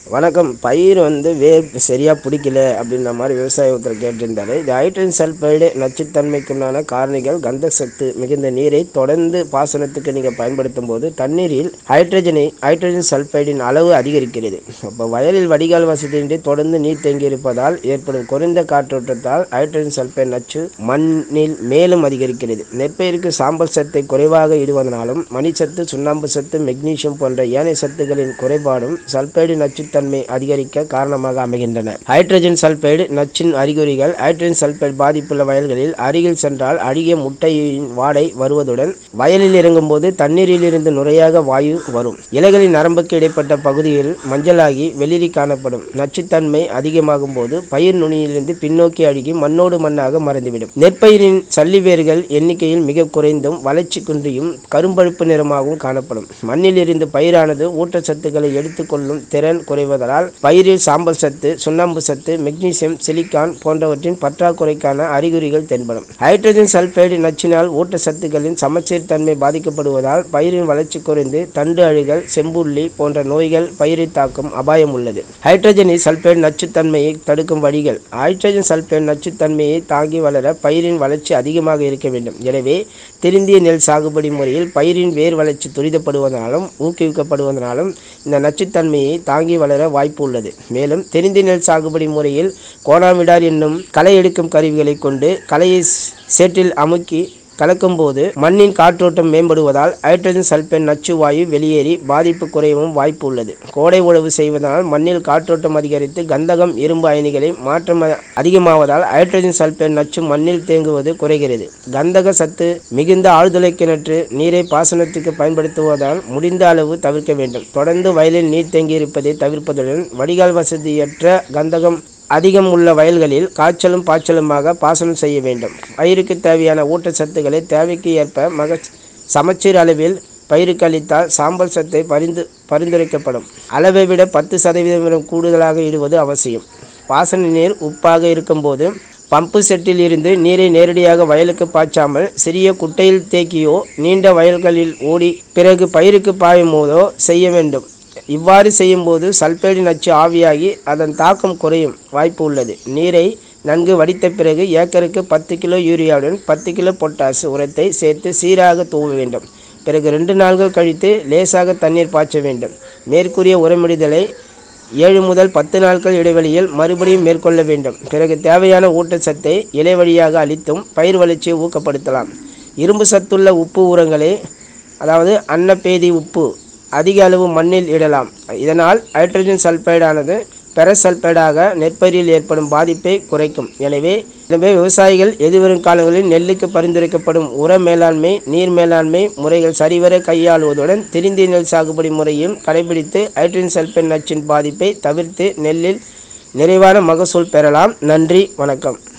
வணக்கம் பயிர் வந்து வேர் சரியாக பிடிக்கல அப்படின்ற மாதிரி விவசாய ஒருத்தர் கேட்டிருந்தாரு இது ஹைட்ரஜன் சல்ஃபைடு நச்சுத்தன்மைக்குண்டான காரணிகள் கந்த சத்து மிகுந்த நீரை தொடர்ந்து பாசனத்துக்கு நீங்கள் பயன்படுத்தும் போது தண்ணீரில் ஹைட்ரஜனை ஹைட்ரஜன் சல்ஃபைடின் அளவு அதிகரிக்கிறது அப்போ வயலில் வடிகால் வசதியின்றி தொடர்ந்து நீர் தேங்கியிருப்பதால் ஏற்படும் குறைந்த காற்றோட்டத்தால் ஹைட்ரஜன் சல்ஃபைடு நச்சு மண்ணில் மேலும் அதிகரிக்கிறது நெற்பயிருக்கு சாம்பல் சத்தை குறைவாக இடுவதனாலும் மணிச்சத்து சுண்ணாம்பு சத்து மெக்னீசியம் போன்ற ஏனைய சத்துக்களின் குறைபாடும் சல்பைடு நச்சுத்தன்மை அதிகரிக்க காரணமாக அமைகின்றன ஹைட்ரஜன் சல்பைடு நச்சின் அறிகுறிகள் ஹைட்ரஜன் சல்பைடு பாதிப்புள்ள வயல்களில் அருகில் சென்றால் அழுகிய முட்டையின் வாடை வருவதுடன் வயலில் இறங்கும்போது தண்ணீரில் இருந்து நுரையாக வாயு வரும் இலைகளின் நரம்புக்கு இடைப்பட்ட பகுதியில் மஞ்சளாகி வெளிரி காணப்படும் நச்சுத்தன்மை அதிகமாகும் போது பயிர் நுனியிலிருந்து பின்னோக்கி அழுகி மண்ணோடு மண்ணாக மறைந்துவிடும் நெற்பயிரின் சல்லிவேர்கள் எண்ணிக்கையில் மிக குறைந்தும் வளர்ச்சி குன்றியும் கரும்பழுப்பு நிறமாகவும் காணப்படும் மண்ணில் இருந்து பயிரானது ஊட்டச்சத்துக்களை எடுத்துக்கொள்ளும் திறன் குறைவதால் பயிரில் சாம்பல் சத்து சுண்ணாம்பு சத்து மெக்னீசியம் சிலிக்கான் போன்றவற்றின் பற்றாக்குறைக்கான அறிகுறிகள் தென்படும் ஹைட்ரஜன் சல்பைடு நச்சினால் ஊட்டச்சத்துக்களின் சமச்சீர் தன்மை பாதிக்கப்படுவதால் பயிரின் வளர்ச்சி குறைந்து தண்டு அழுகல் செம்புள்ளி போன்ற நோய்கள் பயிரை தாக்கும் அபாயம் உள்ளது ஹைட்ரஜன் சல்பைடு நச்சுத்தன்மையை தடுக்கும் வழிகள் ஹைட்ரஜன் சல்பைடு நச்சுத்தன்மையை தாங்கி வளர பயிரின் வளர்ச்சி அதிகமாக இருக்க வேண்டும் எனவே திருந்திய நெல் சாகுபடி முறையில் பயிரின் வேர் வளர்ச்சி துரிதப்படுவதனாலும் ஊக்குவிக்கப்படுவதனாலும் இந்த நச்சுத்தன்மையை தாங்கி வளர வாய்ப்பு உள்ளது மேலும் தெரிந்த நெல் சாகுபடி முறையில் கோணாமிடார் என்னும் களை எடுக்கும் கருவிகளை கொண்டு களையை சேற்றில் அமுக்கி கலக்கும்போது மண்ணின் காற்றோட்டம் மேம்படுவதால் ஹைட்ரஜன் சல்பேட் நச்சு வாயு வெளியேறி பாதிப்பு குறையவும் வாய்ப்பு உள்ளது கோடை உழவு செய்வதனால் மண்ணில் காற்றோட்டம் அதிகரித்து கந்தகம் இரும்பு அயனிகளை மாற்றம் அதிகமாவதால் ஹைட்ரஜன் சல்பேட் நச்சு மண்ணில் தேங்குவது குறைகிறது கந்தக சத்து மிகுந்த ஆழ்துளை கிணற்று நீரை பாசனத்துக்கு பயன்படுத்துவதால் முடிந்த அளவு தவிர்க்க வேண்டும் தொடர்ந்து வயலில் நீர் தேங்கியிருப்பதை தவிர்ப்பதுடன் வடிகால் வசதியற்ற கந்தகம் அதிகம் உள்ள வயல்களில் காய்ச்சலும் பாய்ச்சலுமாக பாசனம் செய்ய வேண்டும் பயிருக்கு தேவையான ஊட்டச்சத்துக்களை தேவைக்கு ஏற்ப மக சமச்சீர் அளவில் பயிருக்கு அளித்தால் சாம்பல் சத்தை பரிந்து பரிந்துரைக்கப்படும் அளவை விட பத்து சதவீதம் கூடுதலாக இடுவது அவசியம் பாசன நீர் உப்பாக இருக்கும்போது பம்பு செட்டில் இருந்து நீரை நேரடியாக வயலுக்கு பாய்ச்சாமல் சிறிய குட்டையில் தேக்கியோ நீண்ட வயல்களில் ஓடி பிறகு பயிருக்கு பாயும் போதோ செய்ய வேண்டும் இவ்வாறு செய்யும்போது சல்பைடு நச்சு ஆவியாகி அதன் தாக்கம் குறையும் வாய்ப்பு உள்ளது நீரை நன்கு வடித்த பிறகு ஏக்கருக்கு பத்து கிலோ யூரியாவுடன் பத்து கிலோ பொட்டாசு உரத்தை சேர்த்து சீராக தூவ வேண்டும் பிறகு ரெண்டு நாள்கள் கழித்து லேசாக தண்ணீர் பாய்ச்ச வேண்டும் மேற்கூறிய உரமிடுதலை ஏழு முதல் பத்து நாட்கள் இடைவெளியில் மறுபடியும் மேற்கொள்ள வேண்டும் பிறகு தேவையான ஊட்டச்சத்தை இலை வழியாக அளித்தும் பயிர் வளர்ச்சியை ஊக்கப்படுத்தலாம் இரும்பு சத்துள்ள உப்பு உரங்களை அதாவது அன்னப்பேதி உப்பு அதிக அளவு மண்ணில் இடலாம் இதனால் ஹைட்ரஜன் சல்பைடானது பெரசல்பைடாக நெற்பயிரில் ஏற்படும் பாதிப்பை குறைக்கும் எனவே எனவே விவசாயிகள் எதிர்வரும் காலங்களில் நெல்லுக்கு பரிந்துரைக்கப்படும் உர மேலாண்மை நீர் மேலாண்மை முறைகள் சரிவர கையாளுவதுடன் திருந்திய நெல் சாகுபடி முறையும் கடைபிடித்து ஹைட்ரஜன் சல்பைட் நச்சின் பாதிப்பை தவிர்த்து நெல்லில் நிறைவான மகசூல் பெறலாம் நன்றி வணக்கம்